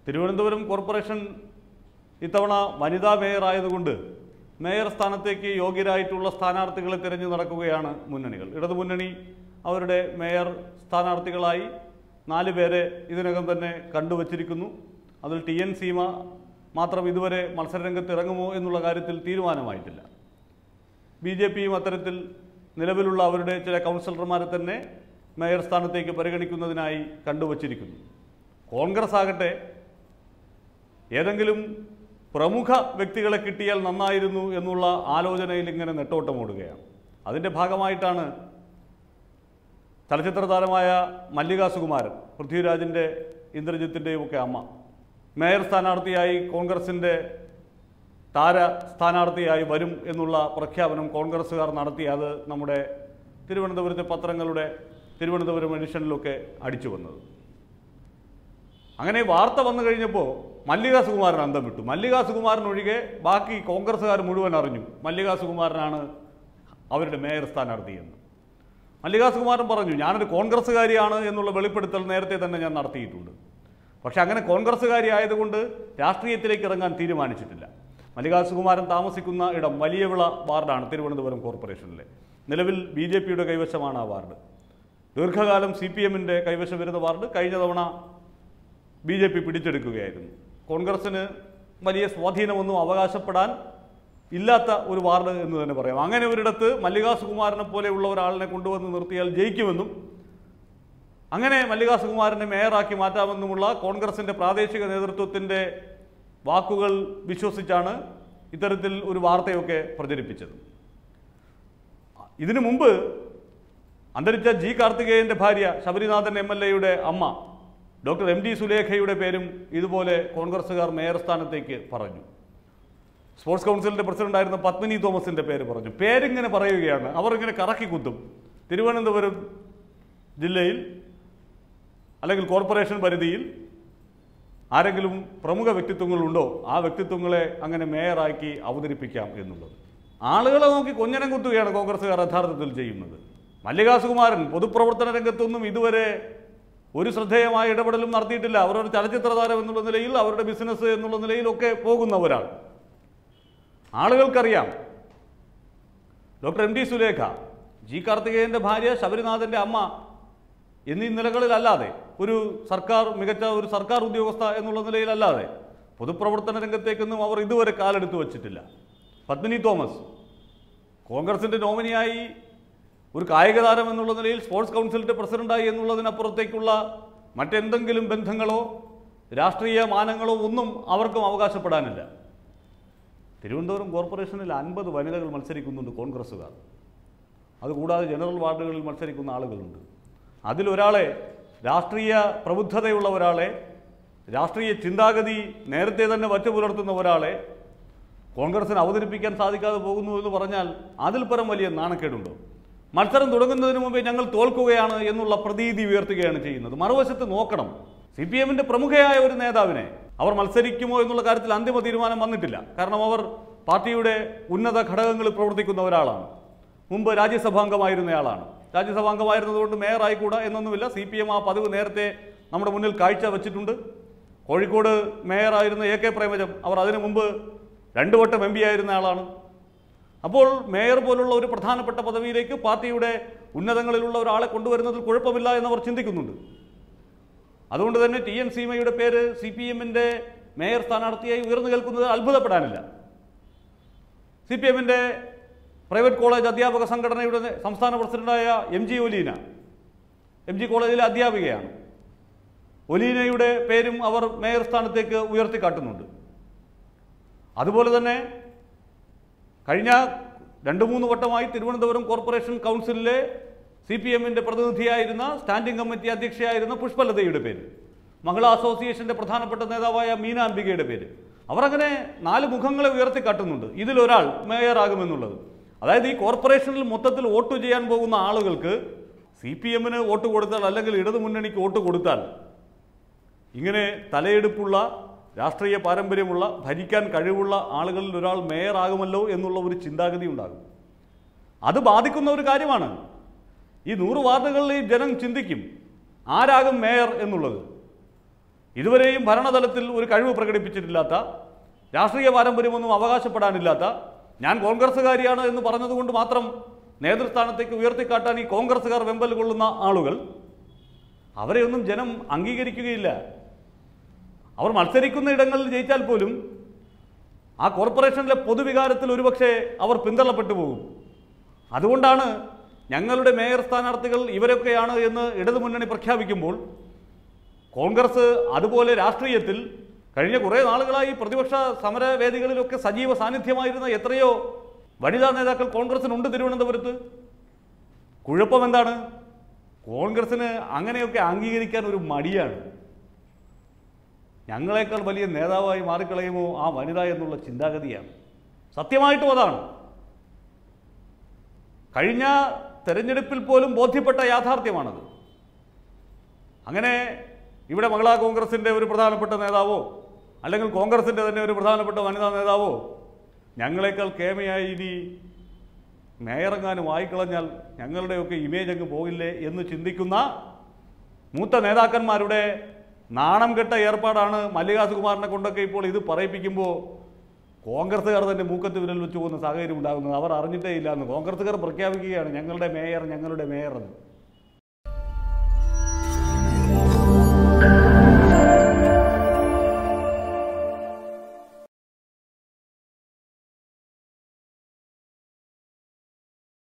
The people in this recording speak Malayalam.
തിരുവനന്തപുരം കോർപ്പറേഷൻ ഇത്തവണ വനിതാ മേയർ ആയതുകൊണ്ട് മേയർ സ്ഥാനത്തേക്ക് യോഗ്യരായിട്ടുള്ള സ്ഥാനാർത്ഥികളെ തിരഞ്ഞു നടക്കുകയാണ് മുന്നണികൾ ഇടതുമുന്നണി അവരുടെ മേയർ സ്ഥാനാർത്ഥികളായി നാല് പേരെ ഇതിനകം തന്നെ കണ്ടുവച്ചിരിക്കുന്നു അതിൽ ടി എൻ സീമ മാത്രം ഇതുവരെ മത്സരരംഗത്ത് ഇറങ്ങുമോ എന്നുള്ള കാര്യത്തിൽ തീരുമാനമായിട്ടില്ല ബി ജെ പിയും അത്തരത്തിൽ നിലവിലുള്ള അവരുടെ ചില കൗൺസിലർമാരെ തന്നെ മേയർ സ്ഥാനത്തേക്ക് പരിഗണിക്കുന്നതിനായി കണ്ടുവച്ചിരിക്കുന്നു കോൺഗ്രസ് ആകട്ടെ ഏതെങ്കിലും പ്രമുഖ വ്യക്തികളെ കിട്ടിയാൽ നന്നായിരുന്നു എന്നുള്ള ആലോചനയിൽ ഇങ്ങനെ നെട്ടോട്ടമോടുകയാണ് അതിൻ്റെ ഭാഗമായിട്ടാണ് ചലച്ചിത്ര താരമായ മല്ലിക സുകുമാരൻ പൃഥ്വിരാജിൻ്റെ ഇന്ദ്രജിത്തിൻ്റെയും ഒക്കെ അമ്മ മേയർ സ്ഥാനാർത്ഥിയായി കോൺഗ്രസിൻ്റെ താര സ്ഥാനാർത്ഥിയായി വരും എന്നുള്ള പ്രഖ്യാപനം കോൺഗ്രസ്സുകാർ നടത്തി അത് നമ്മുടെ തിരുവനന്തപുരത്തെ പത്രങ്ങളുടെ തിരുവനന്തപുരം എഡിഷനിലൊക്കെ അടിച്ചു വന്നത് അങ്ങനെ വാർത്ത വന്നു കഴിഞ്ഞപ്പോൾ മല്ലിക സുകുമാരൻ അന്തം വിട്ടു മല്ലിക സുകുമാരൻ ഒഴികെ ബാക്കി കോൺഗ്രസ്സുകാർ മുഴുവൻ അറിഞ്ഞു മല്ലിക സുകുമാരനാണ് അവരുടെ മേയർ സ്ഥാനാർത്ഥി എന്ന് മല്ലിക സുകുമാരൻ പറഞ്ഞു ഞാനൊരു കോൺഗ്രസ്സുകാരിയാണ് എന്നുള്ള വെളിപ്പെടുത്തൽ നേരത്തെ തന്നെ ഞാൻ നടത്തിയിട്ടുണ്ട് പക്ഷെ അങ്ങനെ കോൺഗ്രസ്സുകാരി ആയതുകൊണ്ട് രാഷ്ട്രീയത്തിലേക്ക് ഇറങ്ങാൻ തീരുമാനിച്ചിട്ടില്ല മല്ലിക സുകുമാരൻ താമസിക്കുന്ന ഇടം വലിയവിള വാർഡാണ് തിരുവനന്തപുരം കോർപ്പറേഷനിലെ നിലവിൽ ബി ജെ പിയുടെ കൈവശമാണ് ആ വാർഡ് ദീർഘകാലം സി പി എമ്മിൻ്റെ കൈവശം വരുന്ന വാർഡ് കഴിഞ്ഞ തവണ ബി ജെ പി പിടിച്ചെടുക്കുകയായിരുന്നു കോൺഗ്രസ്സിന് വലിയ സ്വാധീനമൊന്നും അവകാശപ്പെടാൻ ഇല്ലാത്ത ഒരു വാർഡ് എന്ന് തന്നെ പറയാം അങ്ങനെ ഒരിടത്ത് മല്ലികാ സുകുമാരനെ പോലെയുള്ള ഒരാളിനെ കൊണ്ടുവന്ന് നിർത്തിയാൽ ജയിക്കുമെന്നും അങ്ങനെ മല്ലികാ സുകുമാരനെ മേയറാക്കി മാറ്റാമെന്നുമുള്ള കോൺഗ്രസിൻ്റെ പ്രാദേശിക നേതൃത്വത്തിൻ്റെ വാക്കുകൾ വിശ്വസിച്ചാണ് ഇത്തരത്തിൽ ഒരു വാർത്തയൊക്കെ പ്രചരിപ്പിച്ചത് ഇതിനു മുമ്പ് അന്തരിച്ച ജി കാർത്തികേയന്റെ ഭാര്യ ശബരിനാഥൻ എം എൽ എയുടെ അമ്മ ഡോക്ടർ എം ഡി സുലേഖയുടെ പേരും ഇതുപോലെ കോൺഗ്രസ്സുകാർ മേയർ സ്ഥാനത്തേക്ക് പറഞ്ഞു സ്പോർട്സ് കൗൺസിലിന്റെ പ്രസിഡന്റായിരുന്ന പത്മിനി തോമസിന്റെ പേര് പറഞ്ഞു പേരിങ്ങനെ പറയുകയാണ് അവർ ഇങ്ങനെ കറക്കി കുത്തും തിരുവനന്തപുരം ജില്ലയിൽ അല്ലെങ്കിൽ കോർപ്പറേഷൻ പരിധിയിൽ ആരെങ്കിലും പ്രമുഖ വ്യക്തിത്വങ്ങളുണ്ടോ ആ വ്യക്തിത്വങ്ങളെ അങ്ങനെ മേയറാക്കി അവതരിപ്പിക്കാം എന്നുള്ളത് ആളുകളെ നോക്കി കൊഞ്ഞനം കുത്തുകയാണ് കോൺഗ്രസ്സുകാർ യഥാർത്ഥത്തിൽ ചെയ്യുന്നത് മല്ലികാ സുകുമാരൻ പൊതുപ്രവർത്തന രംഗത്തൊന്നും ഇതുവരെ ഒരു ശ്രദ്ധേയമായ ഇടപെടലും നടത്തിയിട്ടില്ല അവരൊരു ചലച്ചിത്ര താരം എന്നുള്ള നിലയിൽ അവരുടെ ബിസിനസ് എന്നുള്ള നിലയിലൊക്കെ പോകുന്നവരാണ് ആളുകൾക്കറിയാം doctor M D Sulekha G കാർത്തികേയന്റെ ഭാര്യ ശബരിനാഥന്റെ അമ്മ എന്നീ നിലകളിലല്ലാതെ ഒരു സർക്കാർ മികച്ച ഒരു സർക്കാർ ഉദ്യോഗസ്ഥ എന്നുള്ള നിലയിലല്ലാതെ പൊതുപ്രവർത്തന രംഗത്തേക്കൊന്നും അവർ ഇതുവരെ കാലെടുത്ത് വച്ചിട്ടില്ല പത്മിനി തോമസ് കോൺഗ്രസിന്റെ നോമിനിയായി ഒരു കായിക താരം എന്നുള്ള നിലയിൽ സ്പോർട്സ് കൗൺസിലിന്റെ പ്രസിഡന്റായി എന്നുള്ളതിനപ്പുറത്തേക്കുള്ള മറ്റെന്തെങ്കിലും ബന്ധങ്ങളോ രാഷ്ട്രീയ മാനങ്ങളോ ഒന്നും അവർക്കും അവകാശപ്പെടാനില്ല തിരുവനന്തപുരം കോർപ്പറേഷനിൽ അൻപത് വനിതകൾ മത്സരിക്കുന്നുണ്ട് കോൺഗ്രസ്സുകാർ അതുകൂടാതെ ജനറൽ വാർഡുകളിൽ മത്സരിക്കുന്ന ആളുകളുണ്ട് അതിലൊരാളെ രാഷ്ട്രീയ പ്രബുദ്ധതയുള്ള ഒരാളെ രാഷ്ട്രീയ ചിന്താഗതി നേരത്തെ തന്നെ വച്ചു പുലർത്തുന്ന ഒരാളെ കോൺഗ്രസിന് അവതരിപ്പിക്കാൻ സാധിക്കാതെ പോകുന്നു എന്ന് പറഞ്ഞാൽ അതിൽ പരം വലിയ നാണക്കേടുണ്ടോ മത്സരം തുടങ്ങുന്നതിന് മുമ്പേ ഞങ്ങൾ തോൽക്കുകയാണ് എന്നുള്ള പ്രതീതി ഉയർത്തുകയാണ് ചെയ്യുന്നത് മറുവശത്ത് നോക്കണം സി പി എമ്മിന്റെ പ്രമുഖയായ ഒരു നേതാവിനെ അവർ മത്സരിക്കുമോ എന്നുള്ള കാര്യത്തിൽ അന്തിമ തീരുമാനം വന്നിട്ടില്ല കാരണം അവർ പാർട്ടിയുടെ ഉന്നത ഘടകങ്ങളിൽ പ്രവർത്തിക്കുന്ന ഒരാളാണ് മുമ്പ് രാജ്യസഭാംഗമായിരുന്നയാളാണ് രാജ്യസഭാംഗമായിരുന്നതുകൊണ്ട് മേയർ ആയിക്കൂടാ എന്നൊന്നുമില്ല സി പി എം ആ പതിവ് നേരത്തെ നമ്മുടെ മുന്നിൽ കാഴ്ച വച്ചിട്ടുണ്ട് കോഴിക്കോട് മേയറായിരുന്ന എ കെ പ്രേമജം അവർ അതിനു മുമ്പ് രണ്ടു വട്ടം എം പി ആയിരുന്ന ആളാണ് അപ്പോൾ മേയർ പോലുള്ള ഒരു പ്രധാനപ്പെട്ട പദവിയിലേക്ക് പാർട്ടിയുടെ ഉന്നതങ്ങളിലുള്ള ഒരാളെ കൊണ്ടുവരുന്നതിൽ കുഴപ്പമില്ല എന്നവർ ചിന്തിക്കുന്നുണ്ട് അതുകൊണ്ട് തന്നെ ടി എൻ സീമയുടെ പേര് സി പി എമ്മിൻ്റെ മേയർ സ്ഥാനാർത്ഥിയായി ഉയർന്നു കേൾക്കുന്നത് അത്ഭുതപ്പെടാനില്ല സി പി എമ്മിൻ്റെ പ്രൈവറ്റ് കോളേജ് അധ്യാപക സംഘടനയുടെ സംസ്ഥാന പ്രസിഡന്റായ M G Oleena M G കോളേജിലെ അധ്യാപികയാണ് ഒലീനയുടെ പേരും അവർ മേയർ സ്ഥാനത്തേക്ക് ഉയർത്തിക്കാട്ടുന്നുണ്ട് അതുപോലെ തന്നെ കഴിഞ്ഞ രണ്ട് മൂന്ന് വട്ടമായി തിരുവനന്തപുരം കോർപ്പറേഷൻ കൗൺസിലിലെ സി പി എമ്മിൻ്റെ പ്രതിനിധിയായിരുന്ന സ്റ്റാൻഡിംഗ് കമ്മിറ്റി അധ്യക്ഷയായിരുന്ന പുഷ്പലതയുടെ പേര് മഹിളാ അസോസിയേഷന്റെ പ്രധാനപ്പെട്ട നേതാവായ മീനാംബികയുടെ പേര് അവർ അങ്ങനെ നാല് മുഖങ്ങളെ ഉയർത്തിക്കാട്ടുന്നുണ്ട് ഇതിലൊരാൾ മേയറാകുമെന്നുള്ളത് അതായത് ഈ കോർപ്പറേഷനിൽ മൊത്തത്തിൽ വോട്ട് ചെയ്യാൻ പോകുന്ന ആളുകൾക്ക് സി പി എമ്മിന് വോട്ട് കൊടുത്താൽ അല്ലെങ്കിൽ ഇടതുമുന്നണിക്ക് വോട്ട് കൊടുത്താൽ ഇങ്ങനെ തലയെടുപ്പുള്ള രാഷ്ട്രീയ പാരമ്പര്യമുള്ള ഭരിക്കാൻ കഴിവുള്ള ആളുകളിൽ ഒരാൾ മേയറാകുമല്ലോ എന്നുള്ള ഒരു ചിന്താഗതി ഉണ്ടാകും അത് ബാധിക്കുന്ന ഒരു കാര്യമാണ് ഈ നൂറ് വാർഡുകളിൽ ഈ ജനം ചിന്തിക്കും ആരാകും മേയർ എന്നുള്ളത് ഇതുവരെയും ഭരണതലത്തിൽ ഒരു കഴിവ് പ്രകടിപ്പിച്ചിട്ടില്ലാത്ത രാഷ്ട്രീയ പാരമ്പര്യമൊന്നും അവകാശപ്പെടാനില്ലാത്ത ഞാൻ കോൺഗ്രസ്സുകാരിയാണ് എന്ന് പറഞ്ഞതുകൊണ്ട് മാത്രം നേതൃസ്ഥാനത്തേക്ക് ഉയർത്തിക്കാട്ടാൻ ഈ കോൺഗ്രസ്സുകാർ വെമ്പൽ കൊള്ളുന്ന ആളുകൾ അവരെയൊന്നും ജനം അംഗീകരിക്കുകയില്ല അവർ മത്സരിക്കുന്ന ഇടങ്ങളിൽ ജയിച്ചാൽ പോലും ആ കോർപ്പറേഷനിലെ പൊതുവികാരത്തിൽ ഒരുപക്ഷെ അവർ പിന്തള്ളപ്പെട്ടു പോകും അതുകൊണ്ടാണ് ഞങ്ങളുടെ മേയർ സ്ഥാനാർത്ഥികൾ ഇവരൊക്കെയാണ് എന്ന് ഇടതുമുന്നണി പ്രഖ്യാപിക്കുമ്പോൾ കോൺഗ്രസ് അതുപോലെ രാഷ്ട്രീയത്തിൽ കഴിഞ്ഞ കുറേ നാളുകളായി പ്രതിപക്ഷ സമരവേദികളിലൊക്കെ സജീവ സാന്നിധ്യമായിരുന്ന എത്രയോ വനിതാ നേതാക്കൾ കോൺഗ്രസിനുണ്ട് തിരുവനന്തപുരത്ത് കുഴപ്പം എന്താണ് കോൺഗ്രസിന് അങ്ങനെയൊക്കെ അംഗീകരിക്കാൻ ഒരു മടിയാണ് ഞങ്ങളെക്കാൾ വലിയ നേതാവായി മാറിക്കളയുമോ ആ വനിത എന്നുള്ള ചിന്താഗതിയാണ് സത്യമായിട്ടും അതാണ് കഴിഞ്ഞ തെരഞ്ഞെടുപ്പിൽ പോലും ബോധ്യപ്പെട്ട യാഥാർത്ഥ്യമാണത് അങ്ങനെ ഇവിടെ മഹിളാ കോൺഗ്രസിൻ്റെ ഒരു പ്രധാനപ്പെട്ട നേതാവോ അല്ലെങ്കിൽ കോൺഗ്രസിൻ്റെ തന്നെ ഒരു പ്രധാനപ്പെട്ട വനിതാ നേതാവോ ഞങ്ങളെക്കാൾ കേമയായി ഇനി മേയറെങ്ങാനും ആയിക്കളഞ്ഞാൽ ഞങ്ങളുടെയൊക്കെ ഇമേജ് അങ്ങ് പോകില്ലേ എന്ന് ചിന്തിക്കുന്ന മൂത്ത നേതാക്കന്മാരുടെ നാണം കെട്ട ഏർപ്പാടാണ് മല്ലികാ സുകുമാരനെ കൊണ്ടൊക്കെ ഇപ്പോൾ ഇത് പറയിപ്പിക്കുമ്പോൾ കോൺഗ്രസ്സുകാർ തന്നെ മൂക്കത്ത് വിരൽ വെച്ച് പോകുന്ന സാഹചര്യം ഉണ്ടാകുന്നത് അവർ അറിഞ്ഞിട്ടേ ഇല്ല എന്ന് കോൺഗ്രസ്സുകാർ പ്രഖ്യാപിക്കുകയാണ് ഞങ്ങളുടെ മേയർ ഞങ്ങളുടെ മേയർ എന്ന്